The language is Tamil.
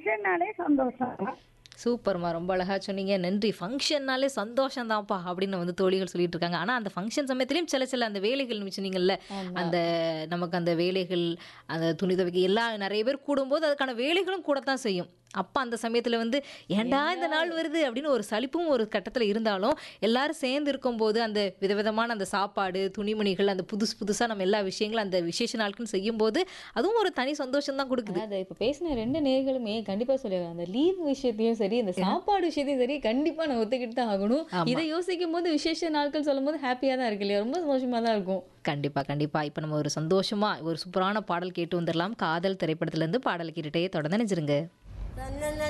ஃபங்க்ஷன்னாலே சந்தோஷம் சூப்பர்மா ரொம்ப அழகா சொன்னீங்க நன்றி ஃபங்க்ஷன்னாலே சந்தோஷம் தான்ப்பா அப்படின்னு வந்து தோழிகள் சொல்லிட்டு இருக்காங்க ஆனா அந்த ஃபங்க்ஷன் சமயத்திலயும் சில சில அந்த வேலைகள் சொன்னீங்கல்ல அந்த நமக்கு அந்த வேலைகள் அந்த துணி துவைக்க எல்லா நிறைய பேர் கூடும்போது அதுக்கான வேலைகளும் கூடத்தான் செய்யும் அப்ப அந்த சமயத்துல வந்து ஏன்டா இந்த நாள் வருது அப்படின்னு ஒரு சலிப்பும் ஒரு கட்டத்துல இருந்தாலும் எல்லாரும் சேர்ந்து இருக்கும்போது அந்த விதவிதமான அந்த சாப்பாடு துணிமணிகள் அந்த புதுசு புதுசா நம்ம எல்லா விஷயங்களும் அந்த விசேஷ நாட்கள் செய்யும்போது அதுவும் ஒரு தனி சந்தோஷம் தான் கொடுக்குது அதை இப்போ பேசின ரெண்டு நேர்களுமே கண்டிப்பா சொல்லிடுறாங்க அந்த லீவ் விஷயத்தையும் சரி இந்த சாப்பாடு விஷயத்தையும் சரி கண்டிப்பா நான் ஒத்துக்கிட்டு தான் ஆகணும் இதை யோசிக்கும் போது விசேஷ நாட்கள் சொல்லும் போது ஹாப்பியா தான் இருக்கு இல்லையா ரொம்ப சந்தோஷமா தான் இருக்கும் கண்டிப்பா கண்டிப்பா இப்போ நம்ம ஒரு சந்தோஷமா ஒரு சூப்பரான பாடல் கேட்டு வந்துடலாம் காதல் திரைப்படத்துல இருந்து பாடல் கேட்டுட்டே தொடர்ந்து நினைச்சிருங்க